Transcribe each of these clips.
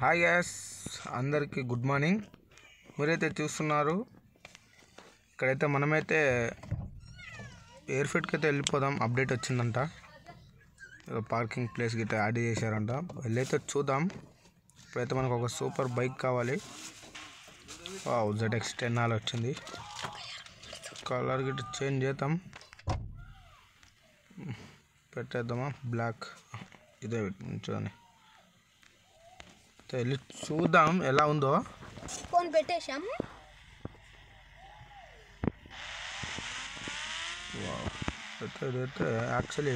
hi guys అందరికీ good morning మీరైతే చూస్తున్నారు ఇక్కడైతే మనమైతే ఎయిర్ ఫిట్కి అయితే వెళ్ళిపోదాం అప్డేట్ వచ్చిందంట ఏదో పార్కింగ్ ప్లేస్ గిట్ట యాడ్ చేశారంట వెళ్ళైతే చూద్దాం ఇప్పుడైతే మనకు ఒక సూపర్ బైక్ కావాలి జెడ్ ఎక్స్ టెన్ ఆల్ వచ్చింది కలర్ గిట్ట చేంజ్ చేద్దాం పెట్టేద్దామా బ్లాక్ ఇదే చూడండి అయితే వెళ్ళి చూద్దాం ఎలా ఉందో ఫోన్ పెట్టేశాం అయితే ఇదైతే యాక్చువల్లీ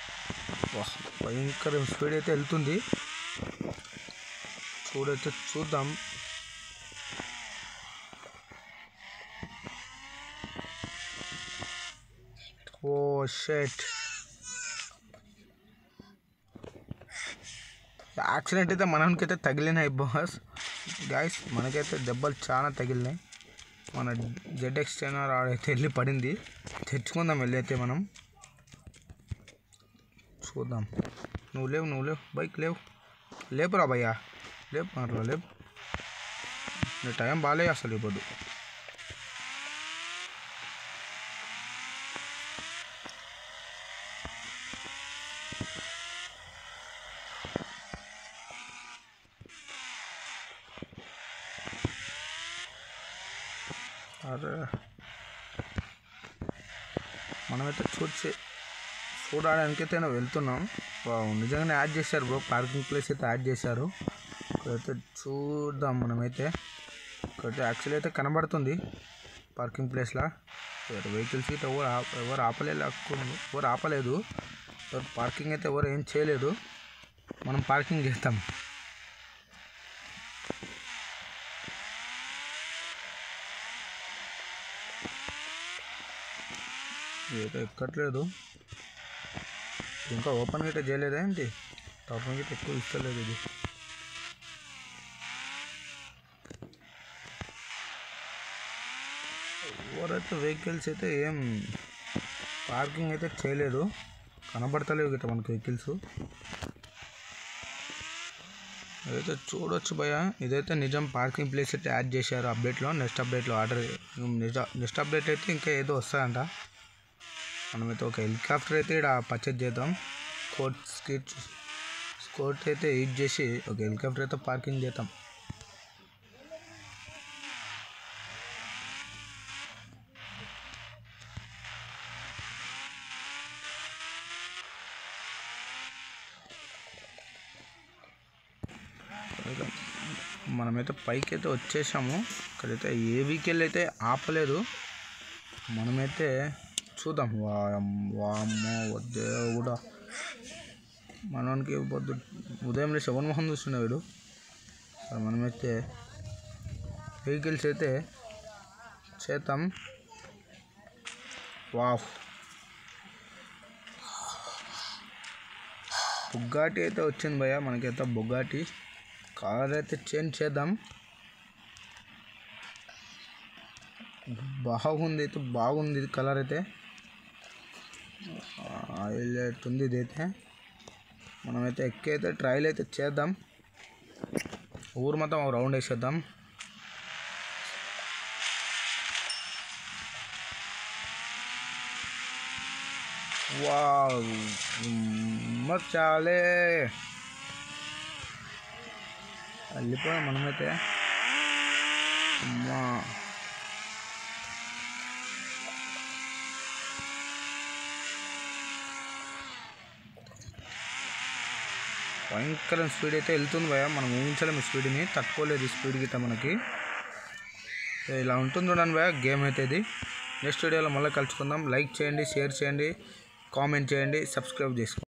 భయంకర స్పీడ్ అయితే వెళ్తుంది చూడైతే చూద్దాం ఓ షెట్ యాక్సిడెంట్ అయితే మనకైతే తగిలినాయి బాస్ గాయస్ మనకైతే దెబ్బలు చాలా తగిలినాయి మన జెడ్ ఎక్స్టెనర్ ఆడైతే వెళ్ళి పడింది తెచ్చుకుందాం వెళ్ళి అయితే మనం చూద్దాం నువ్వు లేవు నువ్వు లేవు బైక్ లేవు లేపురా భయ్యా లేపు అట్లా లేపు నీ టైం బాగాలే అసలు ఇప్పుడు అరే మనమైతే చూసి చూడడానికి అయితే వెళ్తున్నాం వావ్, నిజంగానే యాడ్ చేశారు బ్రో పార్కింగ్ ప్లేస్ అయితే యాడ్ చేశారు ఇక్కడైతే చూద్దాం మనమైతే ఇక్కడైతే యాక్చువల్లీ అయితే కనబడుతుంది పార్కింగ్ ప్లేస్లా వెహికల్స్ అయితే ఎవరు ఆప- ఎవరు ఆపలేదు ఎవరు ఆపలేదు ఎవరు పార్కింగ్ అయితే ఎవరు ఏం చేయలేదు మనం పార్కింగ్ చేస్తాం ఇదైతే ఎక్కట్లేదు ఇంకా ఓపెన్ గిట్ట చేయలేదా ఏంటి ఓపెన్ గిట్ట ఎక్కువ ఇస్తలేదు ఇది ఎవరైతే వెహికల్స్ అయితే ఏం పార్కింగ్ అయితే చేయలేదు కనబడతలేవు గిట్ట మనకి వెహికల్స్ ఇదైతే చూడొచ్చు భయ ఇదైతే నిజం పార్కింగ్ ప్లేస్ అయితే యాడ్ చేశారు అప్డేట్లో నెక్స్ట్ అప్డేట్లో ఆర్డర్ నిజ నెక్స్ట్ అప్డేట్ అయితే ఇంకా ఏదో వస్తాయంట మనమైతే ఒక హెలికాప్టర్ అయితే ఇక్కడ పర్చేజ్ చేద్దాం కోట్ స్కిట్ కోట్ అయితే యూజ్ చేసి ఒక హెలికాప్టర్ అయితే పార్కింగ్ చేద్దాం ఇక మనమైతే పైకి అయితే వచ్చేసాము ఇక్కడైతే ఏ వెహికల్ అయితే ఆపలేదు మనమైతే చూద్దాం వామ్- వామ్మో వద్దే కూడా మనకి పొద్దు ఉదయం లేచి ఎవరి మొహం చూస్తున్నాడు వీడు సరే మనమైతే వెహికల్స్ అయితే చేద్దాం వావ్ బుగ్గాటి అయితే వచ్చింది భయ్య మనకైతే బుగ్గాటి కలర్ అయితే చేంజ్ చేద్దాం బాగుంది అయితే బాగుంది ఇది కలర్ అయితే హైలైట్ ఉంది ఇది అయితే మనమైతే ఎక్కి అయితే ట్రయల్ అయితే చేద్దాం ఊరు మొత్తం ఒక రౌండ్ వేసేద్దాం వావ్ మచ్చాలే వెళ్ళిపోయాం మనమైతే అమ్మా భయంకరం స్పీడ్ అయితే వెళ్తుంది భయ మనం ఊహించలేము ఈ స్పీడ్ని తట్టుకోలేదు ఈ స్పీడ్ గిట్ట మనకి సో ఇలా ఉంటుంది చూడండి భయ గేమ్ అయితే ఇది నెక్స్ట్ వీడియోలో మళ్ళీ కలుసుకుందాం లైక్ చేయండి షేర్ చేయండి కామెంట్ చేయండి సబ్స్క్రైబ్ చేసుకోండి